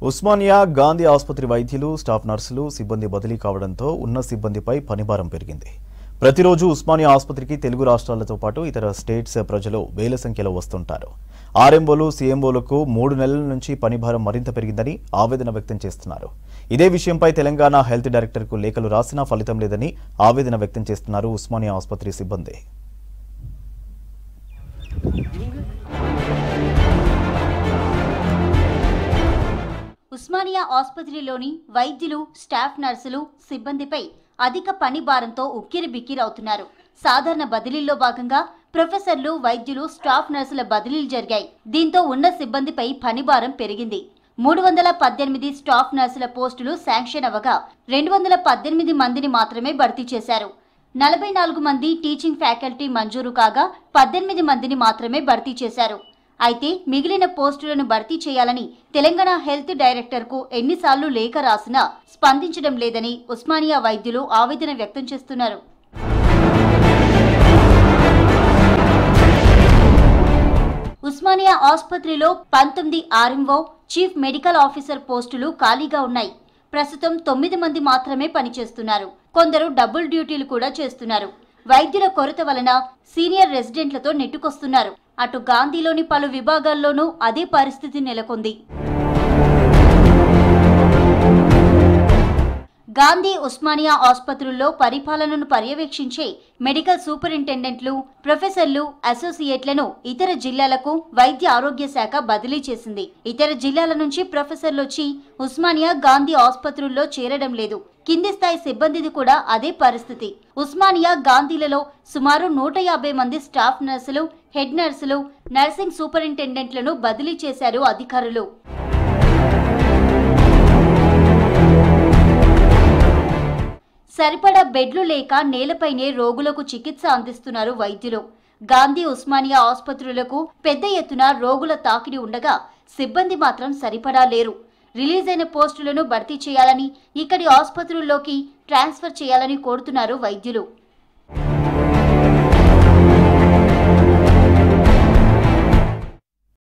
ఉస్మానియా గాంధీ ఆసుపత్రి వైద్యులు స్టాఫ్ నర్సులు సిబ్బంది బదిలీ కావడంతో ఉన్న సిబ్బందిపై పనిభారం పెరిగింది ప్రతిరోజు ఉస్మానియా ఆసుపత్రికి తెలుగు రాష్ట్రాలతో పాటు ఇతర స్టేట్స్ ప్రజలు వేల సంఖ్యలో వస్తుంటారు ఆర్ఎంఓలు సీఎంఓలకు మూడు నెలల నుంచి పనిభారం మరింత పెరిగిందని ఆవేదన వ్యక్తం చేస్తున్నారు ఇదే విషయంపై తెలంగాణ హెల్త్ డైరెక్టర్కు లేఖలు రాసినా ఫలితం లేదని ఆవేదన వ్యక్తం చేస్తున్నారు ఉస్మానియా ఆసుపత్రి సిబ్బంది ఉస్మానియా ఆసుపత్రిలోని వైద్యులు స్టాఫ్ నర్సులు సిబ్బందిపై అధిక పని భారంతో ఉక్కిరి బిక్కిరవుతున్నారు సాధారణ బదిలీల్లో భాగంగా ప్రొఫెసర్లు వైద్యులు స్టాఫ్ నర్సుల బదిలీలు జరిగాయి దీంతో ఉన్న సిబ్బందిపై పని భారం పెరిగింది మూడు వందల పద్దెనిమిది స్టాఫ్ నర్సుల పోస్టులు శాంక్షన్ అవ్వగా రెండు వందల పద్దెనిమిది మందిని మాత్రమే భర్తీ చేశారు నలభై నాలుగు మంది టీచింగ్ ఫ్యాకల్టీ మంజూరు కాగా పద్దెనిమిది మందిని మాత్రమే భర్తీ చేశారు అయితే మిగిలిన పోస్టులను భర్తీ చేయాలని తెలంగాణ హెల్త్ డైరెక్టర్కు ఎన్నిసార్లు లేఖ రాసినా స్పందించడం లేదని ఉస్మానియా వైద్యులు ఆవేదన వ్యక్తం చేస్తున్నారు ఉస్మానియా ఆసుపత్రిలో పంతొమ్మిది ఆర్ఎంఓ చీఫ్ మెడికల్ ఆఫీసర్ పోస్టులు ఖాళీగా ఉన్నాయి ప్రస్తుతం తొమ్మిది మంది మాత్రమే పనిచేస్తున్నారు కొందరు డబుల్ డ్యూటీలు కూడా చేస్తున్నారు వైద్యుల కొరత వలన సీనియర్ రెసిడెంట్లతో నెట్టుకొస్తున్నారు అటు గాంధీలోని పలు విభాగాల్లోనూ అదే పరిస్థితి నెలకొంది గాంధీ ఉస్మానియా ఆసుపత్రుల్లో పరిపాలనను పర్యవేక్షించే మెడికల్ సూపరింటెండెంట్లు ప్రొఫెసర్లు అసోసియేట్లను ఇతర జిల్లాలకు వైద్య ఆరోగ్య శాఖ బదిలీ చేసింది ఇతర జిల్లాల నుంచి ప్రొఫెసర్లు వచ్చి ఉస్మానియా గాంధీ ఆసుపత్రుల్లో చేరడం లేదు కింది స్థాయి సిబ్బందిది కూడా అదే పరిస్థితి ఉస్మానియా గాంధీలలో సుమారు నూట యాభై మంది స్టాఫ్ నర్సులు హెడ్ నర్సులు నర్సింగ్ సూపరింటెండెంట్లను బదిలీ చేశారు అధికారులు సరిపడా బెడ్లు లేక నేలపైనే రోగులకు చికిత్స అందిస్తున్నారు వైద్యులు గాంధీ ఉస్మానియా ఆసుపత్రులకు పెద్ద ఎత్తున రోగుల తాకిడి ఉండగా సిబ్బంది మాత్రం సరిపడా లేరు రిలీజ్ అయిన పోస్టులను భర్తీ చేయాలని ఇక్కడి ఆసుపత్రుల్లోకి ట్రాన్స్ఫర్ చేయాలని కోరుతున్నారు వైద్యులు